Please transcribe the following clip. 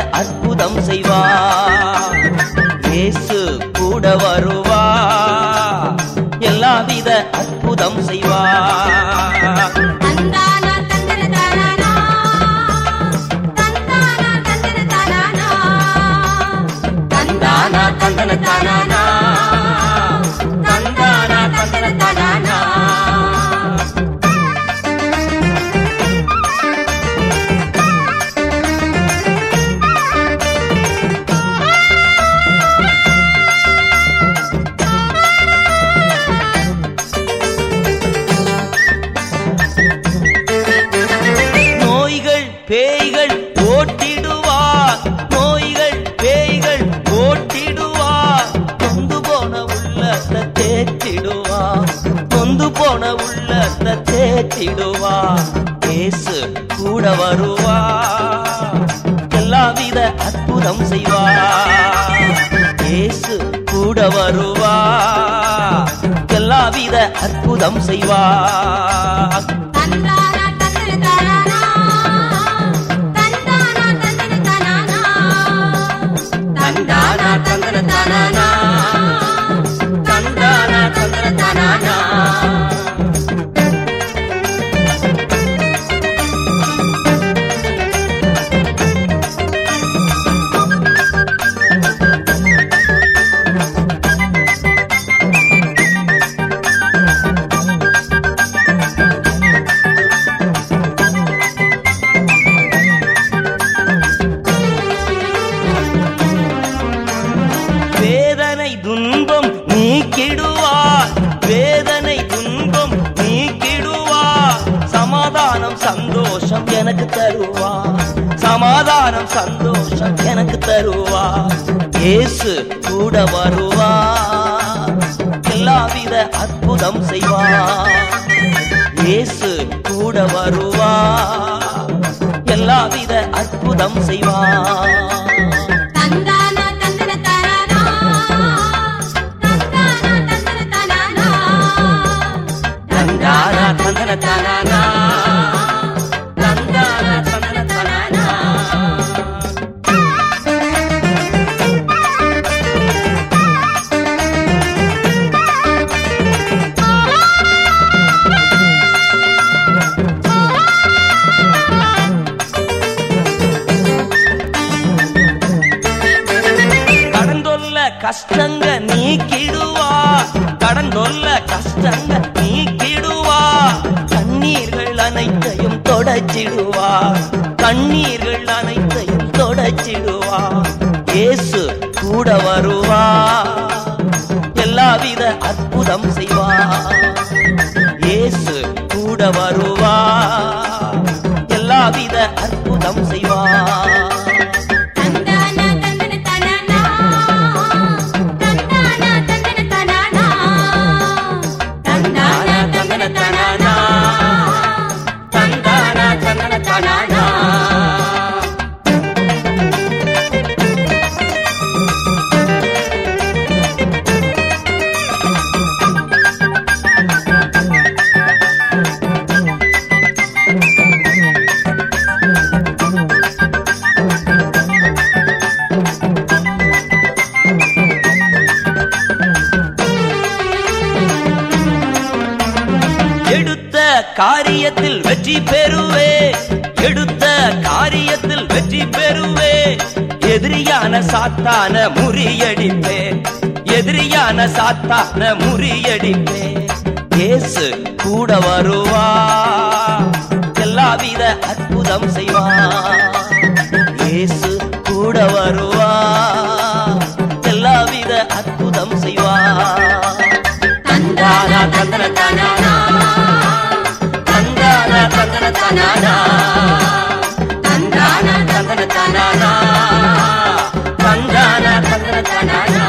அற்புதம் செய்வார் இயேசு கூட வருவா எல்லாவித அற்புதம் செய்வார் தந்தானா தந்தன தானானா தந்தானா தந்தன தானானா தந்தானா தந்தன தானானா தந்தானா தந்தன தானானா நோய்கள் பேய்கள் ஓட்டிடுவார் நோய்கள் பேய்கள் ஓட்டிடுவார் நொந்து போன உள்ளத்தை தேற்றிடுவார் நொந்து போன உள்ளத்தை தேற்றிடுவார் இயேசு கூட வருவார் எல்லாவித அற்புதம் செய்வார் இயேசு கூட வருவார் எல்லாவித அற்புதம் செய்வார் தந்தானா தந்தன தானானா தந்தானா தந்தன தானானா தந்தானா தந்தன தானானா தந்தானா தந்தன தானானா வேதனை துன்பம் நீக்கிடுவார் வேதனை துன்பம் நீக்கிடுவார் சமாதானம் சந்தோஷம் எனக்கு தருவார் சமாதானம் சந்தோஷம் எனக்கு தருவார் இயேசு கூட வருவார் எல்லாவித அற்புதம் செய்வார் இயேசு கூட வருவார் எல்லாவித அற்புதம் செய்வார் தந்தானா தந்தன தானானா தந்தானா தந்தன தானானா தந்தானா தந்தன தானானா தந்தானா தந்தன தானானா கடந்தொல்ல கஷ்டங்க நீக்கிடுவா கடந்தொல்ல கஷ்டங்க நீக்கிடுவா கண்ணீர்கள் அனைத்தையும் தொடச்சிடுவா கண்ணீர்கள் அனைத்தையும் தொடச்சிடுவா இயேசு கூட வருவா எல்லாவித அற்புதம் செய்வா இயேசு கூட வருவா எல்லாவித அற்புதம் செய்வா தந்தானா தந்தன தானானா தந்தானா தந்தன தானானா தந்தானா தந்தன தானானா தந்தானா தந்தன தானானா எடுத்த காரியத்தில் வெற்றி பெறுவே எடுத்த காரியத்தில் வெற்றி பெறுவே எதிரியான சாத்தான முறியடிப்பே எதிரியான சாத்தான முறியடிப்பே இயேசு கூட வருவா எல்லாவித அற்புதம் செய்வா இயேசு கூட வருவா எல்லாவித அற்புதம் செய்வா தந்தானா தந்தன தானானா தந்தானா தந்தன தானானா தந்தானா தந்தன தானானா தந்தானா தந்தன தானானா